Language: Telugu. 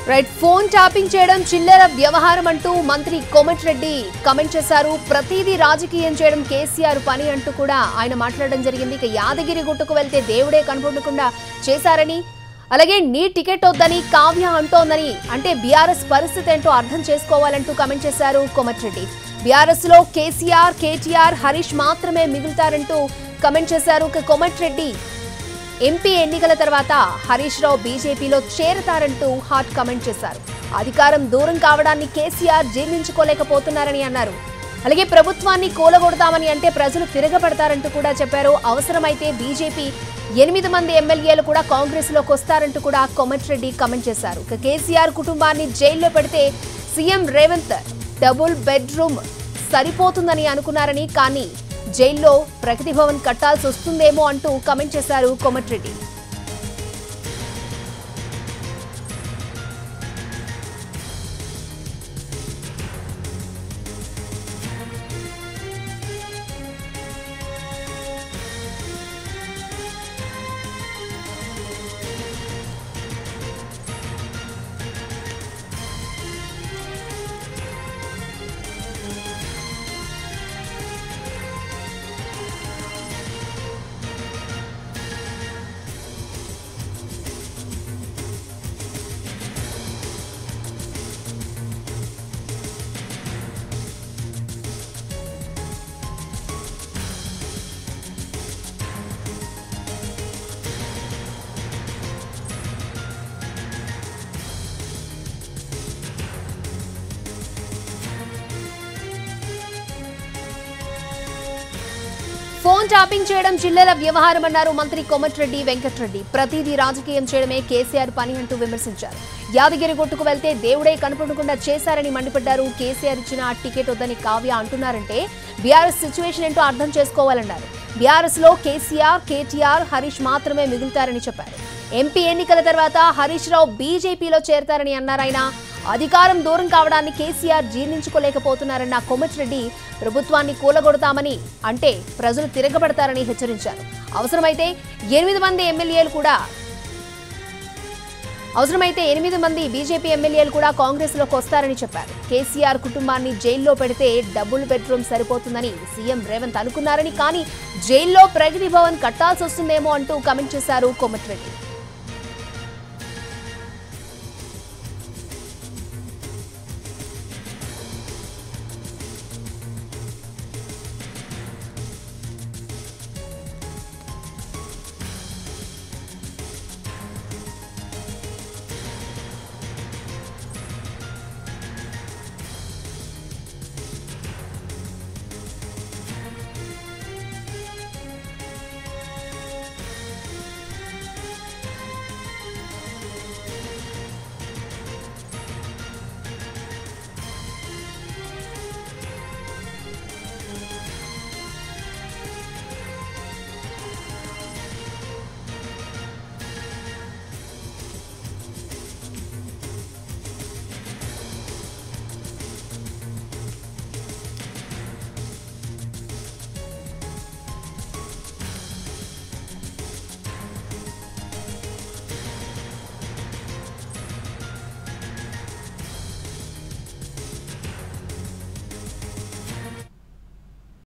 రైట్ ఫోన్ ట్యాపింగ్ చేయడం చిల్లర వ్యవహారం అంటూ మంత్రి కోమటిరెడ్డి కమెంట్ చేశారు ప్రతిదీ రాజకీయం చేయడం కేసీఆర్ పని అంటూ కూడా ఆయన మాట్లాడడం జరిగింది ఇక యాదగిరి గుట్టుకు వెళ్తే దేవుడే కనపడకుండా చేశారని అలాగే నీ టికెట్ వద్దని కావ్య అంటోందని అంటే బీఆర్ఎస్ పరిస్థితి ఏంటో అర్థం చేసుకోవాలంటూ కమెంట్ చేశారు కోమటిరెడ్డి బీఆర్ఎస్ లో కేసీఆర్ కేటీఆర్ హరీష్ మాత్రమే మిగులుతారంటూ కమెంట్ చేశారు ఇక కోమటిరెడ్డి ఎంపీ ఎన్నికల తర్వాత హరీష్ రావు బీజేపీలో చేరతారంటూ హాట్ కమెంట్ చేశారు అధికారం దూరం కావడాన్ని కేసీఆర్ జీర్ణించుకోలేకపోతున్నారని అన్నారు అలాగే ప్రభుత్వాన్ని కూలగొడతామని అంటే ప్రజలు తిరగబడతారంటూ కూడా చెప్పారు అవసరమైతే బీజేపీ ఎనిమిది మంది ఎమ్మెల్యేలు కూడా కాంగ్రెస్ లోకి వస్తారంటూ కూడా కోమటిరెడ్డి కమెంట్ చేశారు ఇక కేసీఆర్ కుటుంబాన్ని జైల్లో పెడితే సీఎం రేవంత్ డబుల్ బెడ్రూమ్ సరిపోతుందని అనుకున్నారని కానీ జైల్లో ప్రగతి భవన్ కట్టాల్సి వస్తుందేమో అంటూ కమెంట్ చేశారు కోమటిరెడ్డి ఫోన్ ట్యాపింగ్ చేయడం చిల్లర వ్యవహారం అన్నారు మంత్రి కోమటిరెడ్డి వెంకటరెడ్డి ప్రతిదీ రాజకీయం చేయడమే కేసీఆర్ పని అంటూ విమర్శించారు యాదగిరి గుట్టుకు వెళ్తే దేవుడే కనపడకుండా చేశారని మండిపడ్డారు కేసీఆర్ ఇచ్చిన ఆ టికెట్ వద్దని కావ్య అంటున్నారంటే బీఆర్ఎస్ సిచ్యువేషన్ ఏంటో అర్థం చేసుకోవాలన్నారు బీఆర్ఎస్ లో కేసీఆర్ కేటీఆర్ హరీష్ మాత్రమే మిగులుతారని చెప్పారు ఎంపీ ఎన్నికల తర్వాత హరీష్ రావు బీజేపీలో చేరతారని అన్నారాయన అధికారం దూరం కావడాన్ని కేసీఆర్ జీర్ణించుకోలేకపోతున్నారన్న కోమటిరెడ్డి ప్రభుత్వాన్ని కూలగొడతామని అంటే ప్రజలు తిరగబడతారని హెచ్చరించారు అవసరమైతే ఎనిమిది మంది ఎమ్మెల్యేలు కూడా అవసరమైతే ఎనిమిది మంది బీజేపీ ఎమ్మెల్యేలు కూడా కాంగ్రెస్ లోకి వస్తారని చెప్పారు కేసీఆర్ కుటుంబాన్ని జైల్లో పెడితే డబుల్ బెడ్రూమ్ సరిపోతుందని సీఎం రేవంత్ అనుకున్నారని కానీ జైల్లో ప్రగతి భవన్ కట్టాల్సి వస్తుందేమో అంటూ కమెంట్ చేశారు కోమటిరెడ్డి